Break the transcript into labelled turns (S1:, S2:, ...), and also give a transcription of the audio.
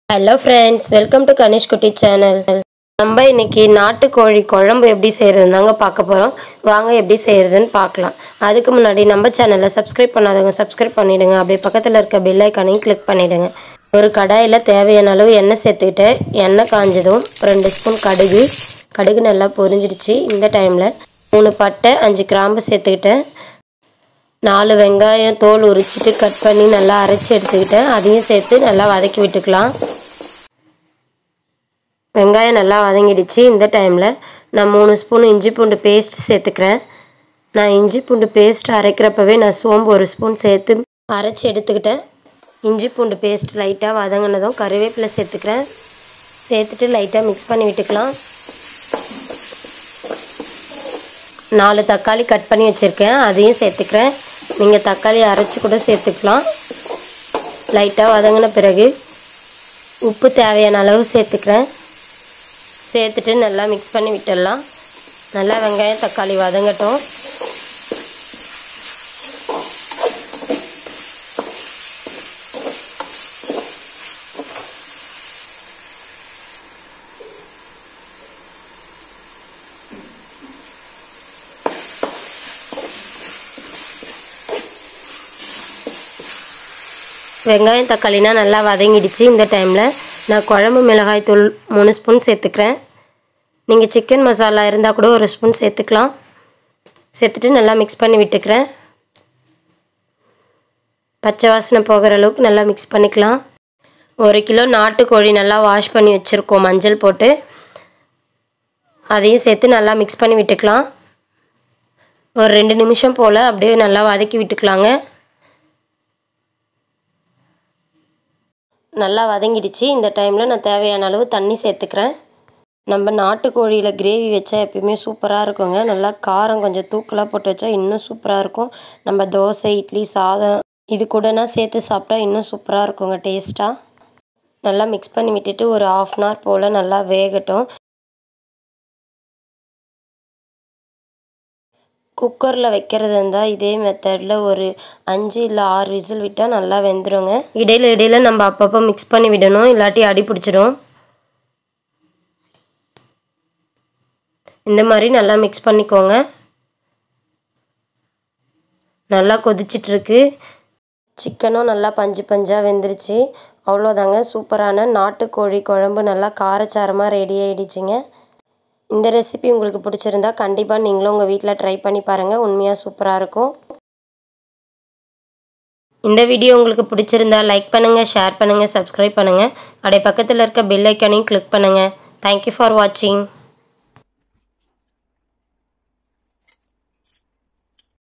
S1: hello friends welcome to Ganesh Kutty channel நம்ம இன்னைக்கு நாட்டுக்கோழி குழம்பு எப்படி செய்கிறதுன்னு தாங்க பார்க்க போகிறோம் வாங்க எப்படி செய்கிறதுன்னு பார்க்கலாம் அதுக்கு முன்னாடி நம்ம சேனலை சப்ஸ்கிரைப் பண்ணாதவங்க சப்ஸ்கிரைப் பண்ணிவிடுங்க அப்படியே பக்கத்தில் இருக்க பெல் ஐக்கானையும் கிளிக் பண்ணிவிடுங்க ஒரு கடாயில் தேவையான அளவு எண்ணெய் சேர்த்துக்கிட்டேன் எண்ணெய் காஞ்சதும் ரெண்டு ஸ்பூன் கடுகு கடுகு நல்லா பொரிஞ்சிடுச்சு இந்த டைமில் மூணு பட்டை அஞ்சு கிராம்பு சேர்த்துக்கிட்டேன் நாலு வெங்காயம் தோல் உரிச்சிட்டு கட் பண்ணி நல்லா அரைச்சி எடுத்துக்கிட்டேன் அதையும் சேர்த்து நல்லா வதக்கி விட்டுக்கலாம் வெங்காயம் நல்லா வதங்கிடுச்சு இந்த டைமில் நான் மூணு ஸ்பூன் இஞ்சி பூண்டு பேஸ்ட் சேர்த்துக்கிறேன் நான் இஞ்சி பூண்டு பேஸ்ட் அரைக்கிறப்பவே நான் சோம்பு ஒரு ஸ்பூன் சேர்த்து அரைச்சி எடுத்துக்கிட்டேன் இஞ்சி பூண்டு பேஸ்ட் லைட்டாக வதங்கினதும் கருவேப்பிலை சேர்த்துக்கிறேன் சேர்த்துட்டு லைட்டாக மிக்ஸ் பண்ணி விட்டுக்கலாம் நாலு தக்காளி கட் பண்ணி வச்சுருக்கேன் அதையும் சேர்த்துக்கிறேன் நீங்கள் தக்காளி அரைச்சி கூட சேர்த்துக்கலாம் லைட்டாக வதங்கின பிறகு உப்பு தேவையான அளவு சேர்த்துக்கிறேன் சேர்த்துட்டு நல்லா மிக்ஸ் பண்ணி விட்டுடலாம் நல்லா வெங்காயம் தக்காளி வதங்கட்டும் வெங்காயம் தக்காளினா நல்லா வதங்கிடுச்சு இந்த டைமில் நான் குழம்பு மிளகாய் தூள் மூணு ஸ்பூன் சேர்த்துக்கிறேன் நீங்கள் சிக்கன் மசாலா இருந்தால் கூட ஒரு ஸ்பூன் சேர்த்துக்கலாம் சேர்த்துட்டு நல்லா மிக்ஸ் பண்ணி விட்டுக்கிறேன் பச்சை வாசனை போகிற அளவுக்கு நல்லா மிக்ஸ் பண்ணிக்கலாம் ஒரு கிலோ நாட்டுக்கோழி நல்லா வாஷ் பண்ணி வச்சுருக்கோம் மஞ்சள் போட்டு அதையும் சேர்த்து நல்லா மிக்ஸ் பண்ணி விட்டுக்கலாம் ஒரு ரெண்டு நிமிஷம் போல் அப்படியே நல்லா வதக்கி விட்டுக்கலாங்க நல்லா வதங்கிடுச்சு இந்த டைமில் நான் தேவையான அளவு தண்ணி சேர்த்துக்கிறேன் நம்ம நாட்டுக்கோழியில் கிரேவி வச்சா எப்பயுமே சூப்பராக இருக்குங்க நல்லா காரம் கொஞ்சம் தூக்கலாக போட்டு வச்சா இன்னும் சூப்பராக இருக்கும் நம்ம தோசை இட்லி சாதம் இது கூடனா சேர்த்து சாப்பிட்டா இன்னும் சூப்பராக இருக்குங்க டேஸ்ட்டாக நல்லா மிக்ஸ் பண்ணி விட்டுட்டு ஒரு ஆஃப் அன் ஹவர் போல் நல்லா வேகட்டும் குக்கரில் வைக்கிறது இருந்தால் இதே மெத்தடில் ஒரு அஞ்சு இல்லை ஆறு விசில் விட்டால் நல்லா வெந்துடுங்க இடையில இடையில நம்ம அப்பப்போ மிக்ஸ் பண்ணி விடணும் இல்லாட்டி அடி பிடிச்சிடும் இந்த மாதிரி நல்லா மிக்ஸ் பண்ணிக்கோங்க நல்லா கொதிச்சிட்ருக்கு சிக்கனும் நல்லா பஞ்சு பஞ்சாக வெந்துருச்சு அவ்வளோதாங்க சூப்பரான நாட்டுக்கோழி குழம்பு நல்லா காரச்சாரமாக ரெடி ஆகிடுச்சிங்க இந்த ரெசிபி உங்களுக்கு பிடிச்சிருந்தா கண்டிப்பாக நீங்களும் உங்கள் வீட்டில் ட்ரை பண்ணி பாருங்கள் உண்மையாக சூப்பராக இருக்கும் இந்த வீடியோ உங்களுக்கு பிடிச்சிருந்தா லைக் பண்ணுங்கள் ஷேர் பண்ணுங்கள் சப்ஸ்கிரைப் பண்ணுங்கள் அப்படியே பக்கத்தில் இருக்க பெல் ஐக்கானையும் கிளிக் பண்ணுங்கள் தேங்க்யூ ஃபார் வாட்சிங்